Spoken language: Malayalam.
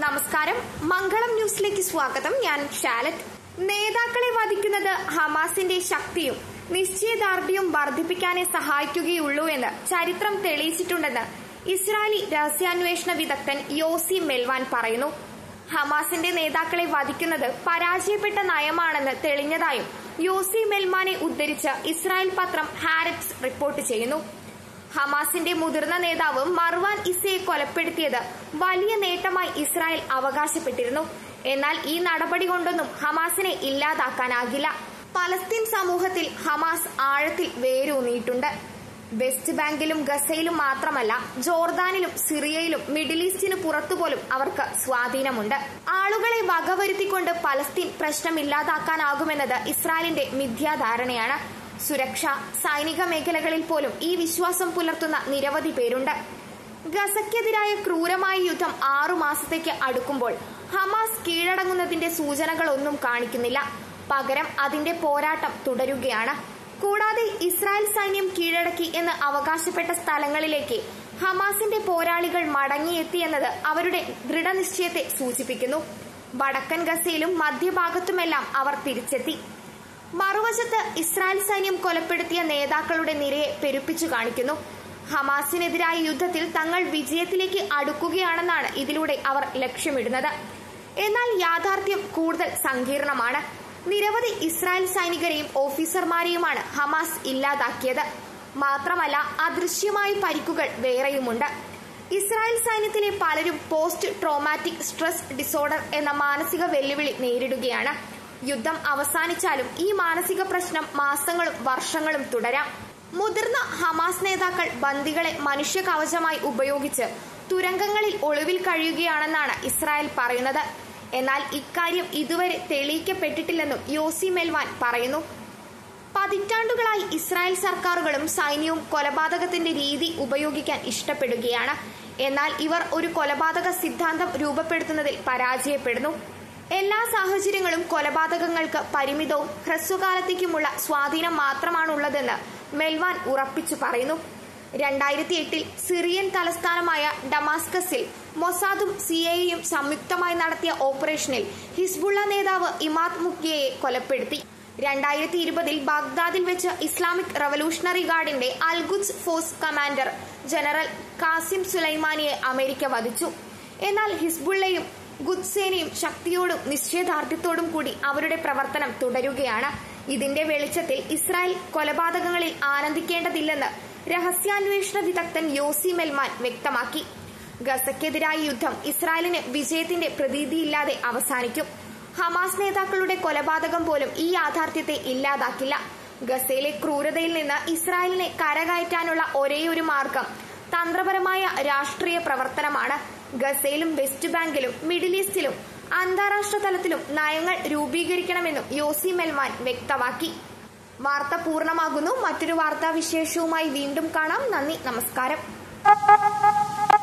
നമസ്കാരം മംഗളം ന്യൂസിലേക്ക് സ്വാഗതം ഞാൻ ഷാലറ്റ് നേതാക്കളെ വധിക്കുന്നത് ഹമാസിന്റെ ശക്തിയും നിശ്ചയദാർഢ്യവും വർദ്ധിപ്പിക്കാനേ സഹായിക്കുകയുള്ളൂ എന്ന് ചരിത്രം തെളിയിച്ചിട്ടുണ്ടെന്ന് ഇസ്രായേലി രഹസ്യാന്വേഷണ വിദഗ്ധൻ യോസി മെൽവാൻ പറയുന്നു ഹമാസിന്റെ നേതാക്കളെ വധിക്കുന്നത് പരാജയപ്പെട്ട നയമാണെന്ന് തെളിഞ്ഞതായും യോസി മെൽമാനെ ഉദ്ധരിച്ച് ഇസ്രായേൽ പത്രം ഹാരറ്റ്സ് റിപ്പോർട്ട് ചെയ്യുന്നു ഹമാസിന്റെ മുതിർന്ന നേതാവ് മർവാൻ ഇസയെ കൊലപ്പെടുത്തിയത് വലിയ നേട്ടമായി ഇസ്രായേൽ അവകാശപ്പെട്ടിരുന്നു എന്നാൽ ഈ നടപടി കൊണ്ടൊന്നും ഹമാസിനെ ഇല്ലാതാക്കാനാകില്ല പലസ്തീൻ സമൂഹത്തിൽ ഹമാസ് ആഴത്തിൽ വേരൂന്നിയിട്ടുണ്ട് വെസ്റ്റ് ബാങ്കിലും ഗസയിലും മാത്രമല്ല ജോർദാനിലും സിറിയയിലും മിഡിൽ ഈസ്റ്റിന് പുറത്തുപോലും അവർക്ക് സ്വാധീനമുണ്ട് ആളുകളെ വകവരുത്തിക്കൊണ്ട് പലസ്തീൻ പ്രശ്നമില്ലാതാക്കാനാകുമെന്നത് ഇസ്രായേലിന്റെ മിഥ്യാധാരണയാണ് സുരക്ഷ സൈനിക മേഖലകളിൽ പോലും ഈ വിശ്വാസം പുലർത്തുന്ന നിരവധി പേരുണ്ട് ഗസയ്ക്കെതിരായ ക്രൂരമായ യുദ്ധം ആറു മാസത്തേക്ക് അടുക്കുമ്പോൾ ഹമാസ് കീഴടങ്ങുന്നതിന്റെ സൂചനകളൊന്നും കാണിക്കുന്നില്ല പകരം അതിന്റെ പോരാട്ടം തുടരുകയാണ് കൂടാതെ ഇസ്രായേൽ സൈന്യം കീഴടക്കി എന്ന് അവകാശപ്പെട്ട സ്ഥലങ്ങളിലേക്ക് ഹമാസിന്റെ പോരാളികൾ മടങ്ങിയെത്തിയെന്നത് അവരുടെ ദൃഢനിശ്ചയത്തെ സൂചിപ്പിക്കുന്നു വടക്കൻ ഗസയിലും മധ്യഭാഗത്തുമെല്ലാം അവർ തിരിച്ചെത്തി മറുവശത്ത് ഇസ്രായേൽ സൈന്യം കൊലപ്പെടുത്തിയ നേതാക്കളുടെ നിരയെ പെരുപ്പിച്ചു കാണിക്കുന്നു ഹമാസിനെതിരായ യുദ്ധത്തിൽ തങ്ങൾ വിജയത്തിലേക്ക് അടുക്കുകയാണെന്നാണ് ഇതിലൂടെ അവർ ലക്ഷ്യമിടുന്നത് എന്നാൽ യാഥാർത്ഥ്യം കൂടുതൽ സങ്കീർണമാണ് നിരവധി ഇസ്രായേൽ സൈനികരെയും ഓഫീസർമാരെയുമാണ് ഹമാസ് ഇല്ലാതാക്കിയത് മാത്രമല്ല അദൃശ്യമായ പരിക്കുകൾ വേറെയുമുണ്ട് ഇസ്രായേൽ സൈന്യത്തിലെ പലരും പോസ്റ്റ് ട്രോമാറ്റിക് സ്ട്രെസ് ഡിസോർഡർ എന്ന മാനസിക വെല്ലുവിളി നേരിടുകയാണ് യുദ്ധം അവസാനിച്ചാലും ഈ മാനസിക പ്രശ്നം മാസങ്ങളും വർഷങ്ങളും തുടരാം മുതിർന്ന ഹമാസ് നേതാക്കൾ ബന്ദികളെ മനുഷ്യ കവചമായി ഉപയോഗിച്ച് തുരങ്കങ്ങളിൽ ഒളിവിൽ കഴിയുകയാണെന്നാണ് ഇസ്രായേൽ പറയുന്നത് എന്നാൽ ഇക്കാര്യം ഇതുവരെ തെളിയിക്കപ്പെട്ടിട്ടില്ലെന്നും യോസി മെൽവാൻ പറയുന്നു പതിറ്റാണ്ടുകളായി ഇസ്രായേൽ സർക്കാരുകളും സൈന്യവും കൊലപാതകത്തിന്റെ രീതി ഉപയോഗിക്കാൻ ഇഷ്ടപ്പെടുകയാണ് എന്നാൽ ഇവർ ഒരു കൊലപാതക സിദ്ധാന്തം രൂപപ്പെടുത്തുന്നതിൽ പരാജയപ്പെടുന്നു എല്ലാ സാഹചര്യങ്ങളും കൊലപാതകങ്ങൾക്ക് പരിമിതവും ഹ്രസ്വകാലത്തേക്കുമുള്ള സ്വാധീനം മാത്രമാണുള്ളതെന്ന് മെൽവാൻ ഉറപ്പിച്ചു പറയുന്നു രണ്ടായിരത്തി എട്ടിൽ സിറിയൻ തലസ്ഥാനമായ ഡമാസ്കസിൽ മൊസാദും സിയയും സംയുക്തമായി നടത്തിയ ഓപ്പറേഷനിൽ ഹിസ്ബുള്ള നേതാവ് ഇമാദ് മുക്കിയയെ കൊലപ്പെടുത്തി രണ്ടായിരത്തി ഇരുപതിൽ ബാഗ്ദാദിൽ വെച്ച് ഇസ്ലാമിക് റവല്യൂഷണറി ഗാർഡിന്റെ al Quds force commander general Qasem സുലൈമാനിയെ അമേരിക്ക വധിച്ചു എന്നാൽ ഹിസ്ബുള്ളയും ഗുദ്സേനയും ശക്തിയോടും നിശ്ചയദാർഢ്യത്തോടും കൂടി അവരുടെ പ്രവർത്തനം തുടരുകയാണ് ഇതിന്റെ വെളിച്ചത്തിൽ ഇസ്രായേൽ കൊലപാതകങ്ങളിൽ ആനന്ദിക്കേണ്ടതില്ലെന്ന് രഹസ്യാന്വേഷണ വിദഗ്ധൻ യോസി മെൽമാൻ വ്യക്തമാക്കി ഗസയ്ക്കെതിരായ യുദ്ധം ഇസ്രായേലിന് വിജയത്തിന്റെ പ്രതീതിയില്ലാതെ അവസാനിക്കും ഹമാസ് നേതാക്കളുടെ കൊലപാതകം പോലും ഈ യാഥാർത്ഥ്യത്തെ ഇല്ലാതാക്കില്ല ഗസയിലെ ക്രൂരതയിൽ നിന്ന് ഇസ്രായേലിനെ കരകയറ്റാനുള്ള ഒരേയൊരു മാർഗം തന്ത്രപരമായ രാഷ്ട്രീയ പ്രവർത്തനമാണ് ഗസയിലും വെസ്റ്റ് ബാങ്കിലും മിഡിൽ ഈസ്റ്റിലും അന്താരാഷ്ട്ര തലത്തിലും നയങ്ങൾ രൂപീകരിക്കണമെന്നും യോസി മെൽമാൻ വ്യക്തമാക്കി വാർത്ത പൂർണ്ണമാകുന്നു മറ്റൊരു വാർത്താ വിശേഷവുമായി വീണ്ടും കാണാം നന്ദി നമസ്കാരം